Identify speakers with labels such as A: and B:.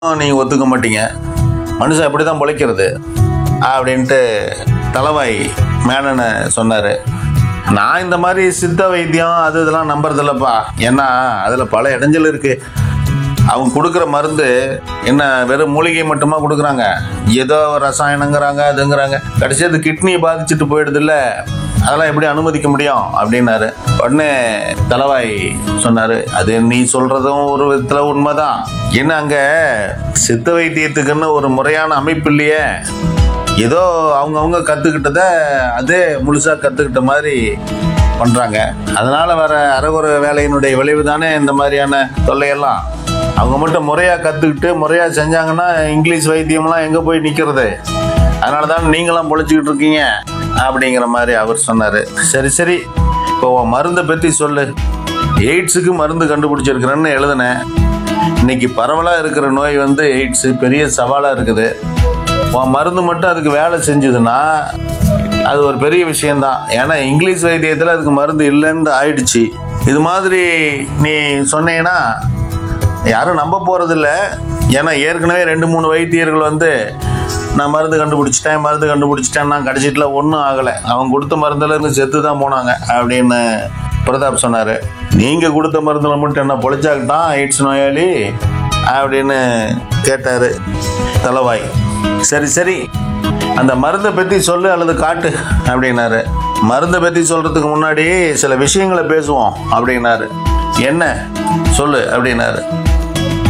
A: நீங்கள் ஒத்துக்க மாட்டீங்க மனுஷன் இப்படி தான் பிழைக்கிறது அப்படின்ட்டு தலவாய் மேனனை சொன்னார் நான் இந்த மாதிரி சித்த வைத்தியம் அது இதெல்லாம் நம்புறதில்லப்பா ஏன்னா அதில் பல இடைஞ்சல் இருக்குது அவங்க கொடுக்குற மருந்து என்ன வெறும் மூலிகை மட்டுமா கொடுக்குறாங்க ஏதோ ரசாயனங்கிறாங்க அதுங்கிறாங்க கடைசி அது கிட்னியை பாதிச்சுட்டு போயிடுதுல்ல அதெல்லாம் எப்படி அனுமதிக்க முடியும் அப்படின்னாரு உடனே தலவாய் சொன்னாரு அது நீ சொல்றதும் ஒரு விதத்துல உண்மைதான் என்ன அங்க சித்த வைத்தியத்துக்குன்னு ஒரு முறையான அமைப்பு இல்லையே ஏதோ அவங்கவுங்க கத்துக்கிட்டத அதே முழுசா கத்துக்கிட்ட மாதிரி பண்றாங்க அதனால வர அறகுற வேலையினுடைய விளைவு தானே இந்த மாதிரியான தொல்லையெல்லாம் அவங்க மட்டும் முறையா கத்துக்கிட்டு முறையா செஞ்சாங்கன்னா இங்கிலீஷ் வைத்தியம்லாம் எங்க போய் நிக்கிறது அதனால தான் நீங்களாம் பொழைச்சிக்கிட்டு இருக்கீங்க அப்படிங்கிற மாதிரி அவர் சொன்னாரு சரி சரி இப்போ உன் மருந்தை பத்தி சொல்லு எய்ட்ஸுக்கு மருந்து கண்டுபிடிச்சிருக்கிறேன்னு எழுதினேன் இன்னைக்கு பரவலாக இருக்கிற நோய் வந்து எய்ட்ஸு பெரிய சவாலாக இருக்குது உன் மருந்து மட்டும் அதுக்கு வேலை செஞ்சுதுன்னா அது ஒரு பெரிய விஷயம்தான் ஏன்னா இங்கிலீஷ் வைத்தியத்தில் அதுக்கு மருந்து இல்லைன்னு ஆயிடுச்சு இது மாதிரி நீ சொன்னீங்கன்னா யாரும் நம்ப போகிறதில்ல ஏன்னா ஏற்கனவே ரெண்டு மூணு வைத்தியர்கள் வந்து நான் மருந்து கண்டுபிடிச்சிட்டேன் மருந்து கண்டுபிடிச்சிட்டேன் நான் கடைசிட்டுல ஒன்றும் ஆகலை அவன் கொடுத்த மருந்துல இருந்து செத்து தான் போனாங்க அப்படின்னு பிரதாப் சொன்னார் நீங்கள் கொடுத்த மருந்துல மட்டும் என்ன பொழைச்சாக்கிட்டான் எய்ட்ஸ் நோயாளி அப்படின்னு கேட்டார் தலவாய் சரி சரி அந்த மருந்தை பற்றி சொல்லு அல்லது காட்டு அப்படின்னாரு மருந்தை பற்றி சொல்கிறதுக்கு முன்னாடி சில விஷயங்களை பேசுவோம் அப்படின்னாரு என்ன சொல்லு அப்படின்னாரு